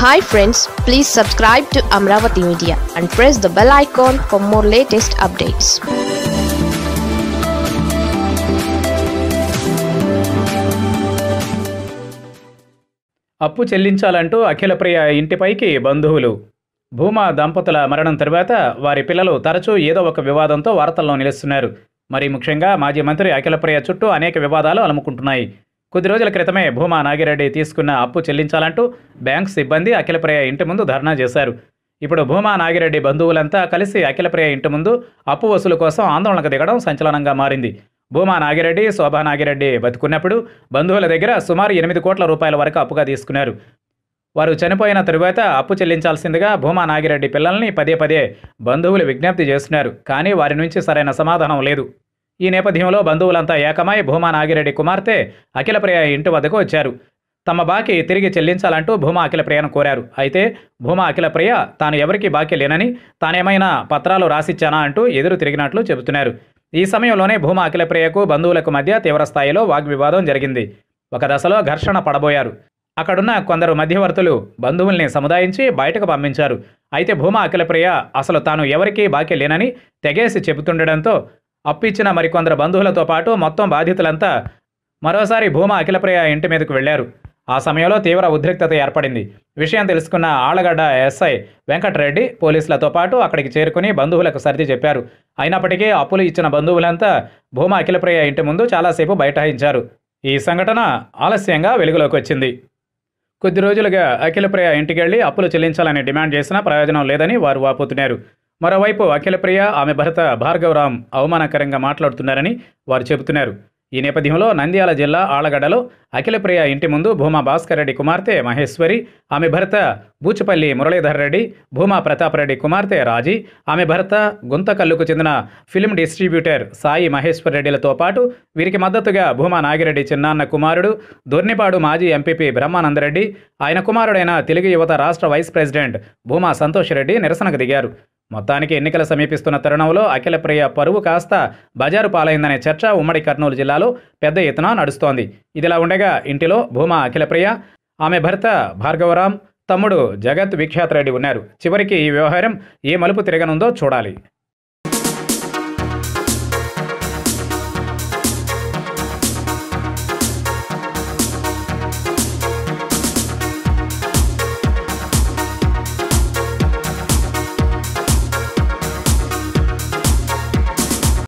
hi friends please subscribe to Amaravati media and press the bell icon for more latest updates అప్పు చెల్లించాలంటూ అఖిలప్రియ ఇంటిపైకి బంధువులు భూమా దంపతుల మరణం తరువాత వారి పిల్లలు తరచూ ఏదో ఒక వివాదంతో వార్తల్లో నిలుస్తున్నారు మరి ముఖ్యంగా మాజీ మంత్రి అఖిలప్రియ చుట్టూ అనేక వివాదాలు అలుముకుంటున్నాయి కొద్ది రోజుల క్రితమే భూమా నాగిరెడ్డి తీసుకున్న అప్పు చెల్లించాలంటూ బ్యాంక్ సిబ్బంది అఖిలప్రియ ఇంటి ముందు ధర్నా చేశారు ఇప్పుడు భూమా నాగిరెడ్డి బంధువులంతా కలిసి అఖిలప్రియ ఇంటి ముందు అప్పు వసూలు కోసం ఆందోళనకు దిగడం సంచలనంగా మారింది భూమా నాగిరెడ్డి శోభా నాగిరెడ్డి బతుకున్నప్పుడు బంధువుల దగ్గర సుమారు ఎనిమిది కోట్ల రూపాయల వరకు అప్పుగా తీసుకున్నారు వారు చనిపోయిన తరువాత అప్పు చెల్లించాల్సిందిగా భూమా నాగిరెడ్డి పిల్లల్ని పదే పదే బంధువులు విజ్ఞప్తి చేస్తున్నారు కానీ వారి నుంచి సరైన సమాధానం లేదు ఈ నేపథ్యంలో బంధువులంతా ఏకమై భూమా నాగిరెడ్డి కుమార్తె అఖిలప్రియ ఇంటి వద్దకు వచ్చారు తమ బాకీ తిరిగి చెల్లించాలంటూ భూమా అఖిలప్రియను కోరారు అయితే భూమా అఖిలప్రియ తాను ఎవరికి బాకీ లేనని తానేమైనా పత్రాలు రాసిచ్చానా అంటూ ఎదురు తిరిగినట్లు చెబుతున్నారు ఈ సమయంలోనే భూమా అఖిలప్రియకు బంధువులకు మధ్య తీవ్రస్థాయిలో వాగ్వివాదం జరిగింది ఒక దశలో ఘర్షణ పడబోయారు అక్కడున్న కొందరు మధ్యవర్తులు బంధువుల్ని సముదాయించి బయటకు పంపించారు అయితే భూమా అఖిలప్రియ అసలు తాను ఎవరికీ బాకీ లేనని తెగేసి చెబుతుండడంతో అప్పిచ్చిన మరికొందరు బంధువులతో పాటు మొత్తం బాధితులంతా మరోసారి భూమా అఖిలప్రియ ఇంటి మీదకు వెళ్లారు ఆ సమయంలో తీవ్ర ఉద్రిక్తత ఏర్పడింది విషయం తెలుసుకున్న ఆళ్లగడ్డ ఎస్ఐ వెంకటరెడ్డి పోలీసులతో పాటు అక్కడికి చేరుకుని బంధువులకు సర్ది చెప్పారు అయినప్పటికీ అప్పులు ఇచ్చిన బంధువులంతా భూమా అఖిలప్రియ ఇంటి ముందు చాలాసేపు బైఠాయించారు ఈ సంఘటన ఆలస్యంగా వెలుగులోకి వచ్చింది కొద్ది రోజులుగా అఖిలప్రియ ఇంటికెళ్లి అప్పులు చెల్లించాలని డిమాండ్ చేసినా ప్రయోజనం లేదని వారు వాపోతున్నారు మరోవైపు అఖిలప్రియ ఆమె భర్త భార్గవరాం అవమానకరంగా మాట్లాడుతున్నారని వారు చెబుతున్నారు ఈ నేపథ్యంలో నంద్యాల జిల్లా ఆళ్లగడ్డలో అఖిలప్రియ ఇంటి ముందు భూమా భాస్కర్ రెడ్డి కుమార్తె మహేశ్వరి ఆమె భర్త బూచుపల్లి మురళీధర్ రెడ్డి భూమా ప్రతాప్ రెడ్డి కుమార్తె రాజీ ఆమె భర్త గుంతకల్లుకు చెందిన ఫిల్మ్ డిస్ట్రిబ్యూటర్ సాయి మహేశ్వర్ రెడ్డిలతో పాటు వీరికి మద్దతుగా భూమా నాగిరెడ్డి చిన్నాన్న కుమారుడు దొర్నిపాడు మాజీ ఎంపీపీ బ్రహ్మానందరెడ్డి ఆయన కుమారుడైన తెలుగు యువత రాష్ట్ర వైస్ ప్రెసిడెంట్ భూమా సంతోష్ రెడ్డి నిరసనకు దిగారు మొత్తానికి ఎన్నికలు సమీపిస్తున్న తరుణంలో అఖిలప్రియ పరువు కాస్త బజారు పాలైందనే చర్చ ఉమ్మడి కర్నూలు జిల్లాలో పెద్ద ఎత్తున నడుస్తోంది ఇదిలా ఉండగా ఇంటిలో భూమా అఖిలప్రియ ఆమె భర్త భార్గవరాం తమ్ముడు జగత్ విఖ్యాత్ రెడ్డి ఉన్నారు చివరికి ఈ వ్యవహారం ఏ మలుపు తిరగనుందో చూడాలి